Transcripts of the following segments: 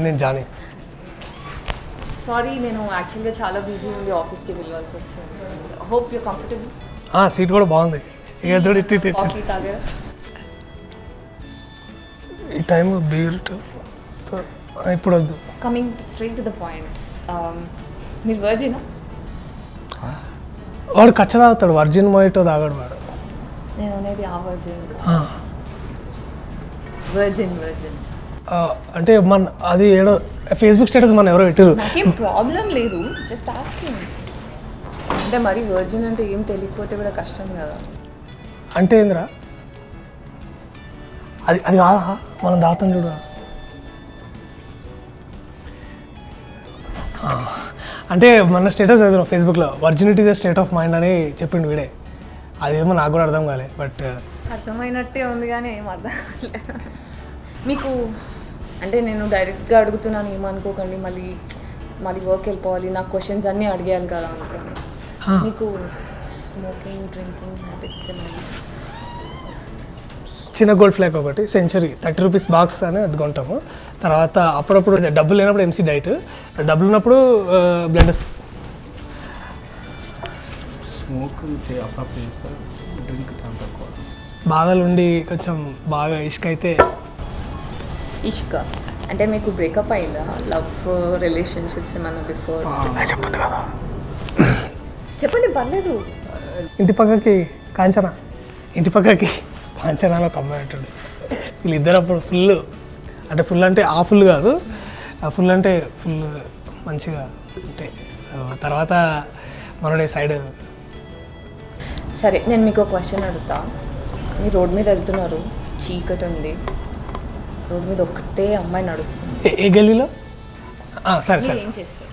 నేను Johnny sorry నేను యాక్చువల్గా చాలా బిజీ ఉంది ఆఫీస్కి వెళ్ళాల్సి వచ్చింది హోప్ యూ కంఫర్టబుల్ ఆ, సీట్ కూడా బాగుంది ఇక చూడు ఇట్టి ఇట్టి. కాఫీ తాగారా ఈ టైం బీర్ ఇప్పుడు వద్దు coming straight to the point మీరు వర్జినా వాడు కచ్చ తాగుతాడు వర్జిన్ మొయిటో తాగాడు వాడు నేను అనేది ఆ వర్జిన్ ఆ, వర్జిన్ వర్జిన్ ఆ, అంటే మన అది ఏడో ఫేస్బుక్ స్టేటస్ మన ఎవరో పెట్టారు నాకేం ప్రాబ్లం లేదు జస్ట్ ఆస్కింగ్ అంటే మరి వర్జిన్ అంటే ఏం తెలియకపోతే కూడా కష్టం కదా అంటే ఏందిరా అది అది కాదా మనం దాతాం చూడు ఆ, అంటే మన స్టేటస్ చదివాం ఫేస్బుక్లో virginity the state of mind అని చెప్పిండు వీడే అదేమో నాకు కూడా అర్థం కాలే బట్ అర్థమైనట్టే ఉంది కానీ ఏం అర్థం కావట్లేదు మీకు అంటే నేను డైరెక్ట్గా అడుగుతున్నాను ఏమనుకోకండి మళ్ళీ మళ్ళీ వర్క్ వెళ్ళిపోవాలి నాకు క్వశ్చన్స్ అన్నీ అడిగేయాలి కదా అనుకోని మీకు స్మోకింగ్ డ్రింకింగ్ హ్యాబిట్స్ ఏమైనా చిన్న గోల్డ్ ఫ్లాగ్ ఒకటి సెంచరీ థర్టీ రూపీస్ బాక్స్ అని అది కొంటాము తర్వాత అప్పుడప్పుడు డబ్బులు లేనప్పుడు ఎంసీ డైట్ డబ్బులు ఉన్నప్పుడు బ్లడ్ స్మోక్ చే అప్పుడప్పుడు చేస్తారు డ్రింక్ చాలా తక్కువ బాధలు ఉండి కొంచెం బాగా ఇష్క అయితే ఇష్క అంటే మీకు బ్రేకప్ అయిందా లవ్ రిలేషన్షిప్స్ ఏమైనా బిఫోర్ చెప్పదు కదా చెప్పండి పర్లేదు ఇంటి పక్కకి కాంచన ఇంటి పక్కకి కాంచనాలో ఒక అమ్మాయి ఉంటుంది వీళ్ళిద్దరు అప్పుడు ఫుల్ అంటే ఫుల్ అంటే ఆ ఫుల్ కాదు ఆ ఫుల్ అంటే ఫుల్ మంచిగా ఉంటాయి సో తర్వాత మనడే సైడ్ సరే నేను మీకు క్వశ్చన్ అడుగుతా మీరు రోడ్ మీద వెళ్తున్నారు చీకటి ఉంది రోడ్ మీద ఒక్కటే అమ్మాయి నడుస్తుంది ఏ- ఏ గల్లీలో ఆ, సరే మీరు సరే ఏం చేస్తారు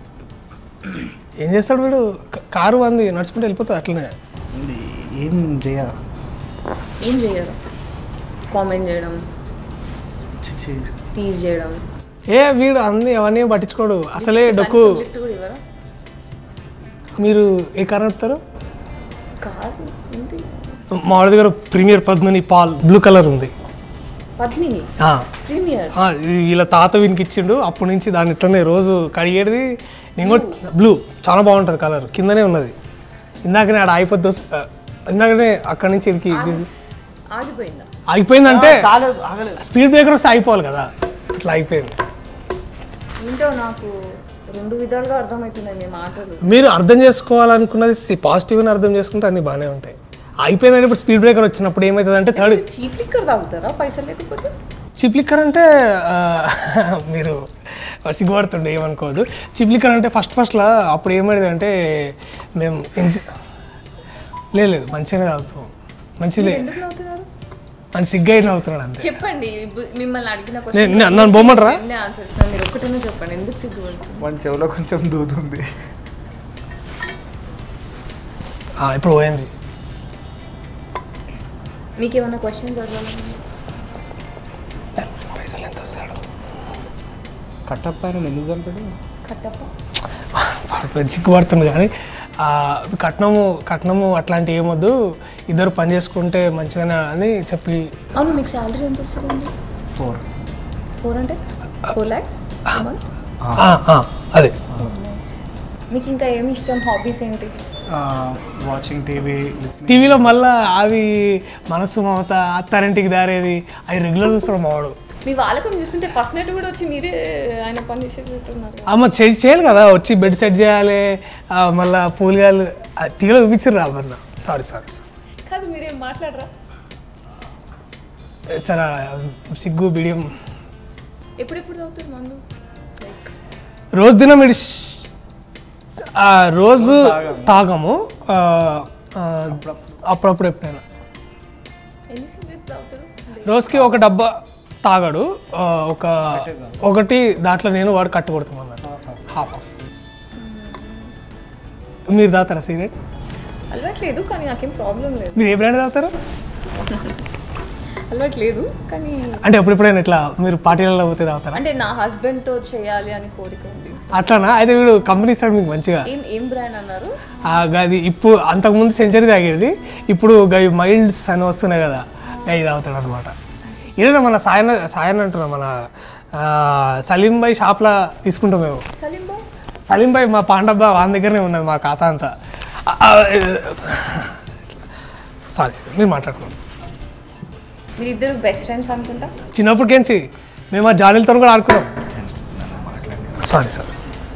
ఏం చేస్తాడు వీడు క- కారు అంది నడుచుకుంటూ వెళ్ళిపోతుంది అట్లనే ఇది ఏం చేయ ఏం చేయరు కామెంట్ చేయడం చిచ్చి టీజ్ చేయడం ఏ వీడు అన్ని అవన్నీ పట్టించుకోడు అసలే డొక్కు లిఫ్ట్ కూడా ఇవ్వరా మీరు ఏ కారు నడుపుతారు కార్ ఉంది మా వాడి దగ్గర Premier Padmini pale blue colour ఉంది పద్మిని ఆ, ప్రీమియర్ ఆ, ఇది వీళ్ళ తాత వీనికి ఇచ్చిండు అప్పటి నుంచి దాన్ని ఇట్లనే రోజు కడిగేది నేను కూడా బ్లూ చాలా బాగుంటుంది కలర్ కిందనే ఉన్నది ఇందాకనే ఆడ అయిపోద్ది ఇందాకనే అక్కడి నుంచి ఇక్కడికి ఇది- ఆగిపోయిందా ఆగిపోయిందంటే కాలేదు ఆగలేదు స్పీడ్ బ్రేకర్ వస్తే అయిపోవాలి కదా ఇట్లా అయిపోయింది ఏంటో నాకు రెండు విధాలుగా అర్థమవుతున్నాయి మీ మాటలు మీరు అర్థం చేసుకోవాలనుకున్నది పాజిటివ్గా అర్థం చేసుకుంటే అన్ని బాగానే ఉంటాయి అయిపోయిందని ఇప్పుడు స్పీడ్ బ్రేకర్ వచ్చినప్పుడు ఏమవుతుంది అంటే థర్డ్ చీప్ లిక్కర్ తాగుతారా పైసలు లేకపోతే చిప్ లిక్కర్ అంటే ఆ, మీరు సిగ్గుపడుతుండే ఏమనుకోదు చిప్ లిక్కర్ అంటే ఫస్ట్ ఫస్ట్లో అప్పుడు ఏమైంది అంటే మేము ఇంజి లేదు లేదు మంచిగానే తాగుతాం మంచిదే ఎందుకు నవ్వుతున్నారు మంచి సిగ్గు అయిన అవుతున్నాడు అంతే చెప్పండి బు- మిమ్మల్ని అడిగిన నేను- నేను- నన్ను బొమ్మనరా ఆన్సర్స్ మీరు ఒక్కటనే చెప్పండి ఎందుకు సిగ్గుపడుతుంది మన చెవిలో కొంచెం దూదుంది ఆ, ఇప్పుడు పోయింది మీకు ఏమైనా క్వశ్చన్స్ అడగాలని పైసలు ఎంత వస్తాడు కట్టప్ప ఆయన ఎందుకు చంపాడు కట్టప్ప వాడు సిగ్గుపడుతుంది కానీ ఆ, కట్నము కట్నము అట్లాంటి ఏమొద్దు ఇద్దరు పని చేసుకుంటే మంచిగానే అని చెప్పి అవును మీకు శాలరీ ఎంత వస్తుందండి ఫోర్ ఫోర్ అంటే ఫోర్ ల్యాక్స్ మంత్ ఆ, ఆ, అదే మీకు ఇంకా ఏమి ఇష్టం హాబీస్ ఏంటి వాచింగ్ టీవీ లిస్నింగ్ టీవీలో మళ్ళా అవి మనసు మమత అత్తారింటికి దారేది అవి రెగ్యులర్ చూస్తాడు మావాడు మీ వాళ్ళకం చూస్తుంటే ఫస్ట్ నైట్ కూడా వచ్చి మీరే ఆయన పని చేసేటట్టున్నారు అమ్మ చే- చేయాలి కదా వచ్చి బెడ్ సెట్ చేయాలి ఆ, మళ్ళా పూలు గాలు టీవీలో చూపించారు అన్న సారీ సారీ కాదు మీరేం మాట్లాడరా సరే సిగ్గు బిడియం ఎప్పుడెప్పుడు తాగుతారు మందు లైక్ రోజు దినం ఇడి ఆ, రోజు తాగము ఆ, ఆ, అప్పుడప్పుడు ఎప్పుడైనా ఎన్ని సిగరెట్స్ తాగుతారు రోజుకి ఒక డబ్బా తాగాడు ఆ, ఒక ఒకటి దాంట్లో నేను వాడు కట్టు కొడతాం అన్నట్టు హాఫ్ హాఫ్ మీరు తాగుతారా సిగరెట్ అలవాటు లేదు కానీ నాకేం ప్రాబ్లం లేదు మీరు ఏ బ్రాండ్ తాగుతారు అలవాటు లేదు కానీ అంటే ఎప్పుడెప్పుడైనా ఇట్లా మీరు పార్టీలలో పోతే తాగుతారా అంటే నా హస్బెండ్తో చేయాలి అని కోరిక ఉంది అట్లానా అయితే వీడు కంపెనీ ఇస్తాడు మీకు మంచిగా ఏం ఏం బ్రాండ్ అన్నారు ఆ, గది ఇప్పుడు అంతకుముందు సెంచరీ తాగేది ఇప్పుడు గవి మైల్డ్స్ అని వస్తున్నాయి కదా అవి తాగుతాడు అనమాట ఏదైనా మన సాయన సాయన్ అంటున్నా మన ఆ, సలీం భాయ్ షాప్లో తీసుకుంటాం మేము సలీం బాయ్ సలీం భాయ్ మా పాండబ్బా వాని దగ్గరనే ఉన్నది మా ఖాతా అంతా సారీ మీరు మాట్లాడుకోండి మీరిద్దరు బెస్ట్ ఫ్రెండ్స్ అనుకుంటా చిన్నప్పటికేంచి మేము ఆ జాలీలతో కూడా ఆడుకున్నాం సారీ సారీ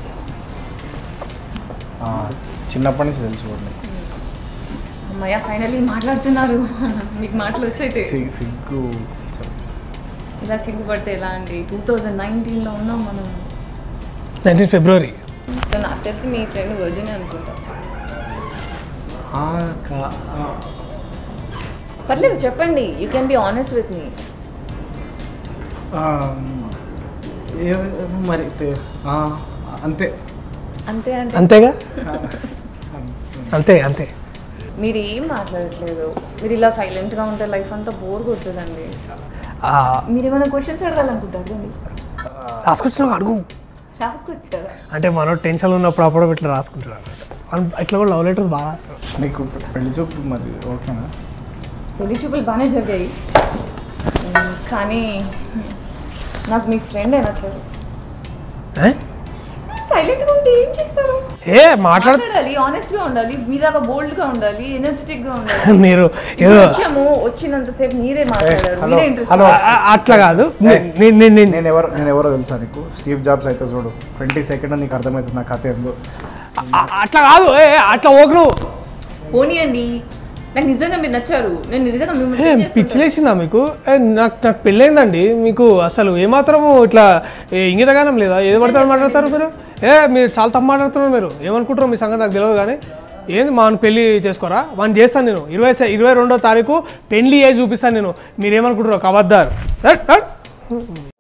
ఆ, చిన్నప్పటి నుంచి తెలుసు కూడా నీకు. అమ్మయ్య ఫైనలీ మాట్లాడుతున్నారు మీకు మాటలు వచ్చైతే సిగ్- సిగ్గు ఇలా సిగ్గుపడితే ఎలా అండి టూ థౌజండ్ నైన్టీన్లో ఉన్నాం మనం నైన్టీన్ ఫిబ్రవరి సో నాకు తెలిసి మీ ఫ్రెండ్ వర్జిన్ అనుకుంటా ఆ, కా- ఆ, పర్లేదు చెప్పండి you can be honest with me ఆ, ఏ- మరి తె- ఆ, అంతే అంతే అంటే అంతేగా ఆ, అంతే అంతే మీరు ఏం మాట్లాడట్లేదు మీరు ఇలా సైలెంట్గా ఉంటే లైఫ్ అంతా బోర్ కొడుతుందండి ఆ, మీరు ఏమైనా క్వశ్చన్స్ అడగాలనుకుంటారు అండి రాసుకొచ్చినాక అడుగు రాసుకొచ్చారా అంటే మనో టెన్షన్ ఉన్నప్పుడు అప్పుడు ఇట్లా రాసుకుంటాడు అన్నమాట అన్- ఇట్లా కూడా లవ్ లెటర్స్ బాగా రాస్తాడు నీకు పెళ్లి చూపు మరి ఓకేనా పెళ్లి చూపులు బాగానే జరిగాయి ఉమ్, కానీ నాకు మీ ఫ్రెండ్ నచ్చారు ఏ? సైలెంట్గా ఉంటే ఏం చేస్తారు ఏ మాట్లాడ మాట్లాడాలి ఆనెస్ట్ గా ఉండాలి మీలాగా బోల్డ్ గా ఉండాలి ఎనర్జెటిక్ గా ఉండాలి మీరు ఇప్పుడు ఏదో వచ్చాము వచ్చినంతసేపు మీరే మాట్లాడారు హలో, మీరే ఇంట్రెస్ట్ హలో. ఆ- ఆ- అట్లా కాదు నే- నే- నే- నే- నేను ఎవరు నేను ఎవరో తెలుసా నీకు స్టీవ్ జాబ్స్ అయితే చూడు ట్వంటీ సెకండ్ నీకు అర్థమవుతుంది నా కథ ఏందో ఆ- అట్లా కాదు ఏ ఏ, అట్లా ఓకు నువ్వు పోనీయండి నాకు నిజంగా మీరు నచ్చారు నేను నిజంగా మిమ్మల్ని ఏ, పెళ్లి పిచ్చి చేసుకుంటాను. లేచిందా మీకు ఏ, నాకు నాకు పెళ్ళైందండి మీకు అసలు ఏమాత్రము ఇట్లా ఏ, ఇంగితగానం లేదా ఏది పడితే అది మాట్లాడతారు మీరు ఏ మీరు చాలా తప్పు మాట్లాడుతున్నారు మీరు ఏమనుకుంటారో మీ సంగతి నాకు తెలియదు కానీ ఏంది మా పెళ్లి చేసుకోరా వాడిని చేస్తాను నేను ఇరవై సె- ఇరవై రెండో తారీఖు పెళ్లి ఏజ్ చూపిస్తాను నేను మీరు ఏమనుకుంటారో కబద్దారు